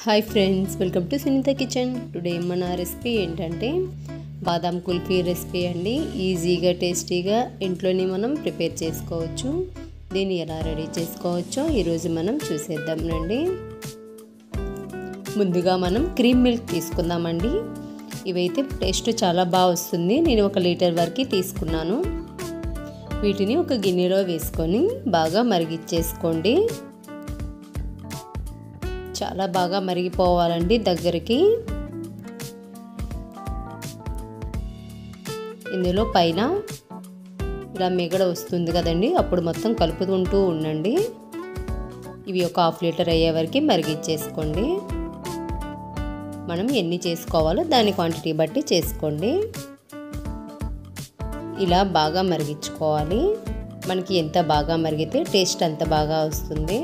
hi friends welcome to Sunitha kitchen today మన recipe ఏంటంటే badam kulfi recipe అండి ఈజీగా టేస్టీగా ఇంట్లోనే మనం ప్రిపేర్ చేసుకోవచ్చు దీన్ని ఎలా రెడీ చేసుకోవచ్చో ఈరోజు మనం చూసేద్దాం రండి ముందుగా మనం క్రీమ్ మిల్క్ తీసుకుందామండి ఇవైతే టేస్ట్ చాలా బాగా వస్తుంది నేను ఒక లీటర్ వరకు తీసుకున్నాను వీటిని ఒక గిన్నెలో వేసుకొని బాగా మరిగిచ్చేసుకోండి చాలా బాగా మరిగిపోవాలండి దగ్గరికి ఇందులో పైన ఇలా మిగడ వస్తుంది కదండి అప్పుడు మొత్తం కలుపుతుంటూ ఉండండి ఇవి ఒక హాఫ్ లీటర్ అయ్యే వరకు మరిగిచ్చేసుకోండి మనం ఎన్ని చేసుకోవాలో దాని క్వాంటిటీ బట్టి చేసుకోండి ఇలా బాగా మరిగించుకోవాలి మనకి ఎంత బాగా మరిగితే టేస్ట్ అంత బాగా వస్తుంది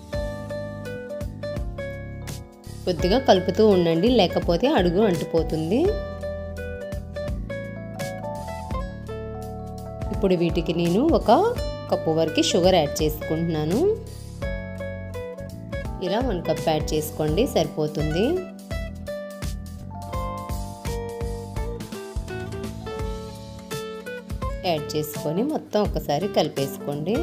కొద్దిగా కలుపుతూ ఉండండి లేకపోతే అడుగు అంటిపోతుంది ఇప్పుడు వీటికి నేను ఒక కప్పు వరకు షుగర్ యాడ్ చేసుకుంటున్నాను ఇలా వన్ కప్ యాడ్ చేసుకోండి సరిపోతుంది యాడ్ చేసుకొని మొత్తం ఒకసారి కలిపేసుకోండి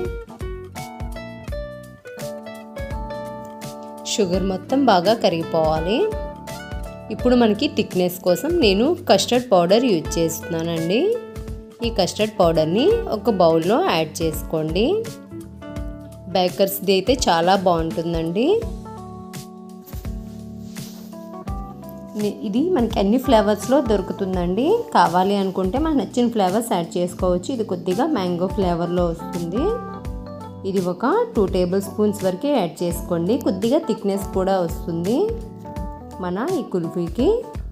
షుగర్ మొత్తం బాగా కరిగిపోవాలి ఇప్పుడు మనకి థిక్నెస్ కోసం నేను కస్టర్డ్ పౌడర్ యూజ్ చేస్తున్నానండి ఈ కస్టర్డ్ పౌడర్ని ఒక బౌల్లో యాడ్ చేసుకోండి బేకర్స్ది అయితే చాలా బాగుంటుందండి ఇది మనకి అన్ని ఫ్లేవర్స్లో దొరుకుతుందండి కావాలి అనుకుంటే మనకు నచ్చిన ఫ్లేవర్స్ యాడ్ చేసుకోవచ్చు ఇది కొద్దిగా మ్యాంగో ఫ్లేవర్లో వస్తుంది ఇది ఒక టూ టేబుల్ స్పూన్స్ వరకే యాడ్ చేసుకోండి కొద్దిగా థిక్నెస్ కూడా వస్తుంది మన ఈ కుల్ఫీకి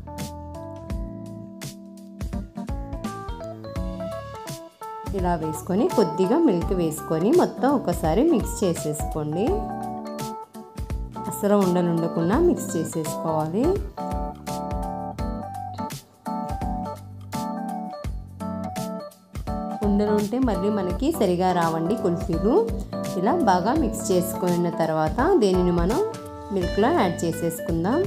ఇలా వేసుకొని కొద్దిగా మిల్క్ వేసుకొని మొత్తం ఒకసారి మిక్స్ చేసేసుకోండి అసలు ఉండలు ఉండకుండా మిక్స్ చేసేసుకోవాలి ఉండలు ఉంటే మళ్ళీ మనకి సరిగా రావండి కుల్ఫీలు ఇలా బాగా మిక్స్ చేసుకున్న తర్వాత దీనిని మనం మిల్క్లో యాడ్ చేసేసుకుందాం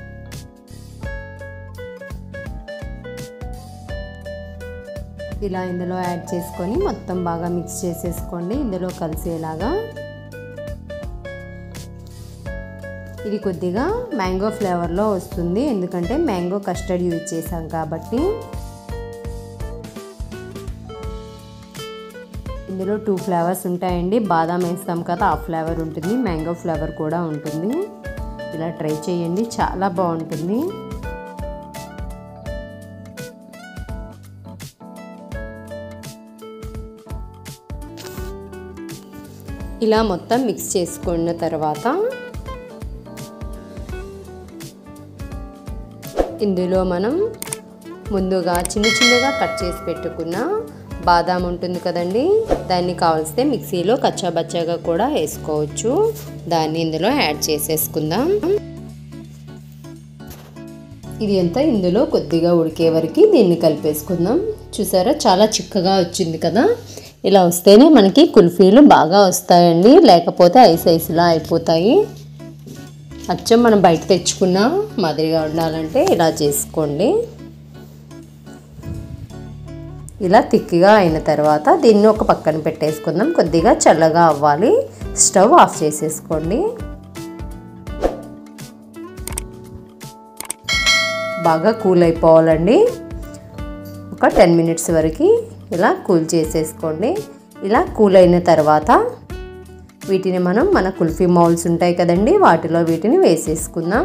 ఇలా ఇందులో యాడ్ చేసుకొని మొత్తం బాగా మిక్స్ చేసేసుకోండి ఇందులో కలిసేలాగా ఇది కొద్దిగా మ్యాంగో ఫ్లేవర్లో వస్తుంది ఎందుకంటే మ్యాంగో కస్టర్డ్ యూజ్ చేసాం కాబట్టి ఇందులో టూ ఫ్లేవర్స్ ఉంటాయండి బాదాం వేస్తాం కదా ఆ ఫ్లేవర్ ఉంటుంది మ్యాంగో ఫ్లేవర్ కూడా ఉంటుంది ఇలా ట్రై చేయండి చాలా బాగుంటుంది ఇలా మొత్తం మిక్స్ చేసుకున్న తర్వాత ఇందులో మనం ముందుగా చిన్న చిన్నగా కట్ చేసి పెట్టుకున్న బాదాం ఉంటుంది కదండి దాన్ని కావలిస్తే మిక్సీలో కచ్చాబచ్చాగా కూడా వేసుకోవచ్చు దాన్ని ఇందులో యాడ్ చేసేసుకుందాం ఇది అంతా ఇందులో కొద్దిగా ఉడికే వరకు దీన్ని కలిపేసుకుందాం చూసారా చాలా చిక్కగా వచ్చింది కదా ఇలా వస్తేనే మనకి కుల్ఫీలు బాగా వస్తాయండి లేకపోతే ఐస్ ఐస్లా అయిపోతాయి అచ్చం మనం బయట తెచ్చుకున్న మాదిరిగా ఉండాలంటే ఇలా చేసుకోండి ఇలా తిక్కిగా అయిన తర్వాత దీన్ని ఒక పక్కన పెట్టేసుకుందాం కొద్దిగా చల్లగా అవ్వాలి స్టవ్ ఆఫ్ చేసేసుకోండి బాగా కూల్ అయిపోవాలండి ఒక టెన్ మినిట్స్ వరకు ఇలా కూల్ చేసేసుకోండి ఇలా కూల్ అయిన తర్వాత వీటిని మనం మన కుల్ఫీ మౌల్స్ ఉంటాయి కదండి వాటిలో వీటిని వేసేసుకుందాం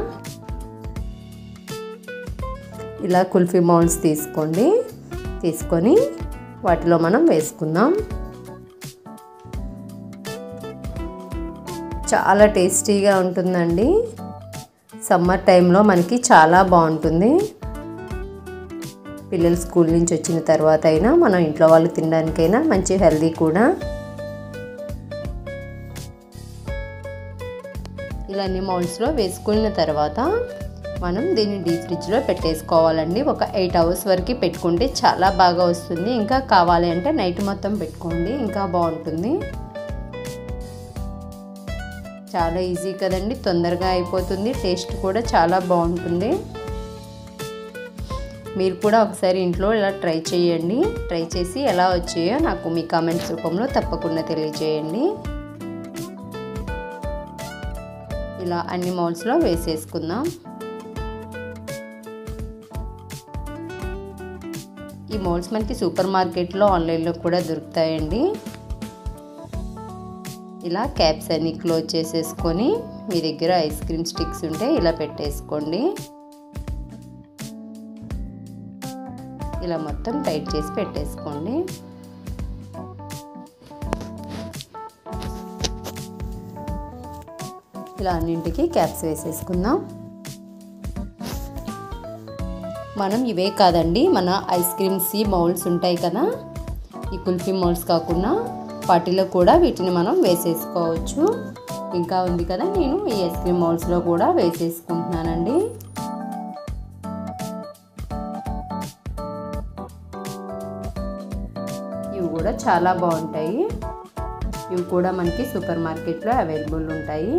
ఇలా కుల్ఫీ మౌల్స్ తీసుకోండి తీసుకొని వాటిలో మనం వేసుకుందాం చాలా టేస్టీగా ఉంటుందండి సమ్మర్ టైంలో మనకి చాలా బాగుంటుంది పిల్లలు స్కూల్ నుంచి వచ్చిన తర్వాత అయినా మనం ఇంట్లో వాళ్ళు తినడానికైనా మంచి హెల్దీ కూడా ఇలా అన్ని మౌల్స్లో వేసుకున్న తర్వాత మనం దీన్ని డీప్ ఫ్రిడ్జ్లో పెట్టేసుకోవాలండి ఒక ఎయిట్ అవర్స్ వరకు పెట్టుకుంటే చాలా బాగా వస్తుంది ఇంకా కావాలి అంటే నైట్ మొత్తం పెట్టుకోండి ఇంకా బాగుంటుంది చాలా ఈజీ కదండి తొందరగా అయిపోతుంది టేస్ట్ కూడా చాలా బాగుంటుంది మీరు కూడా ఒకసారి ఇంట్లో ఇలా ట్రై చేయండి ట్రై చేసి ఎలా వచ్చాయో నాకు మీ కామెంట్స్ రూపంలో తప్పకుండా తెలియజేయండి ఇలా అన్ని మౌల్స్లో వేసేసుకుందాం ఈ మౌల్స్ మనకి సూపర్ మార్కెట్లో ఆన్లైన్లో కూడా దొరుకుతాయండి ఇలా క్యాప్స్ అన్ని క్లోజ్ చేసేసుకొని మీ దగ్గర ఐస్ క్రీమ్ స్టిక్స్ ఉంటే ఇలా పెట్టేసుకోండి ఇలా మొత్తం టైట్ చేసి పెట్టేసుకోండి ఇలా అన్నింటికి క్యాప్స్ వేసేసుకుందాం మనం ఇవే కాదండి మన ఐస్ క్రీమ్స్ మౌల్స్ ఉంటాయి కదా ఈ కుల్ఫీ మౌల్స్ కాకుండా వాటిలో కూడా వీటిని మనం వేసేసుకోవచ్చు ఇంకా ఉంది కదా నేను ఈ ఐస్ క్రీమ్ మౌల్స్లో కూడా వేసేసుకుంటున్నానండి ఇవి కూడా చాలా బాగుంటాయి ఇవి కూడా మనకి సూపర్ మార్కెట్లో అవైలబుల్ ఉంటాయి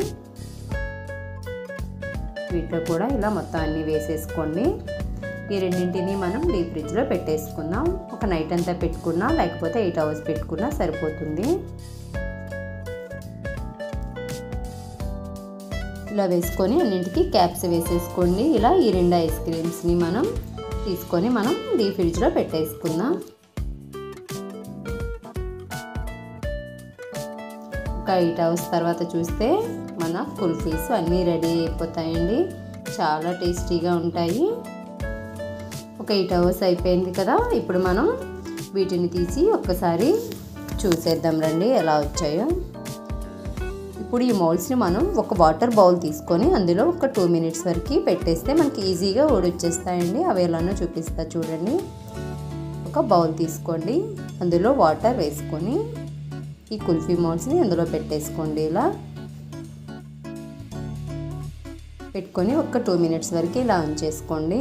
వీటిలో కూడా ఇలా మొత్తం అన్నీ వేసేసుకోండి ఈ రెండింటిని మనం డీప్ ఫ్రిడ్జ్లో పెట్టేసుకుందాం ఒక నైట్ అంతా పెట్టుకున్నా లేకపోతే ఎయిట్ అవర్స్ పెట్టుకున్నా సరిపోతుంది ఇలా వేసుకొని అన్నింటికి క్యాప్స్ వేసేసుకోండి ఇలా ఈ రెండు ఐస్ క్రీమ్స్ని మనం తీసుకొని మనం డీప్ ఫ్రిడ్జ్లో పెట్టేసుకుందాం ఒక ఎయిట్ అవర్స్ తర్వాత చూస్తే మన కుల్ఫీస్ అన్నీ రెడీ అయిపోతాయండి చాలా టేస్టీగా ఉంటాయి ఒక ఎయిట్ అవర్స్ అయిపోయింది కదా ఇప్పుడు మనం వీటిని తీసి ఒక్కసారి చూసేద్దాం రండి ఎలా వచ్చాయో ఇప్పుడు ఈ మౌల్స్ని మనం ఒక వాటర్ బౌల్ తీసుకొని అందులో ఒక టూ మినిట్స్ వరకు పెట్టేస్తే మనకి ఈజీగా ఊడొచ్చేస్తాయండి అవి ఎలానో చూపిస్తా చూడండి ఒక బౌల్ తీసుకోండి అందులో వాటర్ వేసుకొని ఈ కుల్ఫీ మౌల్స్ని అందులో పెట్టేసుకోండి ఇలా పెట్టుకొని ఒక టూ మినిట్స్ వరకు ఇలా ఉంచేసుకోండి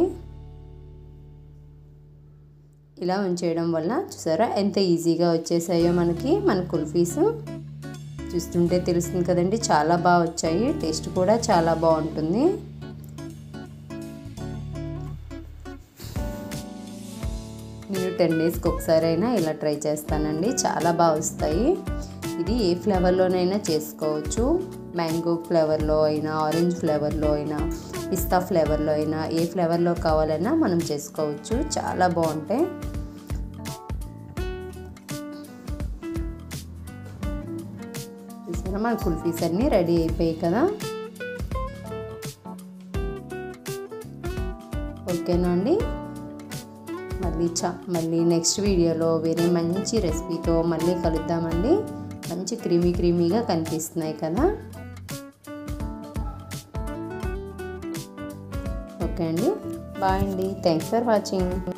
ఇలా ఉంచేయడం వల్ల చూసారా ఎంత ఈజీగా వచ్చేసాయో మనకి మన కుల్ఫీస్ చూస్తుంటే తెలుస్తుంది కదండి చాలా బాగా వచ్చాయి టేస్ట్ కూడా చాలా బాగుంటుంది నేను టెన్ డేస్కి ఒకసారి అయినా ఇలా ట్రై చేస్తానండి చాలా బాగా వస్తాయి ఇది ఏ ఫ్లేవర్లోనైనా చేసుకోవచ్చు మ్యాంగో ఫ్లేవర్లో అయినా ఆరెంజ్ ఫ్లేవర్లో అయినా పిస్తా ఫ్లేవర్లో అయినా ఏ ఫ్లేవర్లో కావాలన్నా మనం చేసుకోవచ్చు చాలా బాగుంటాయి చూసారా మన కుల్ఫీస్ అన్నీ రెడీ అయిపోయాయి కదా ఓకేనా అండి మళ్ళీ చా మళ్ళీ నెక్స్ట్ వీడియోలో వేరే మంచి రెసిపీతో మళ్ళీ కలుద్దామండి మంచి క్రీమీ క్రీమీగా కనిపిస్తున్నాయి కదా ఓకే అండి బాయ్ అండి థ్యాంక్స్ ఫర్ వాచింగ్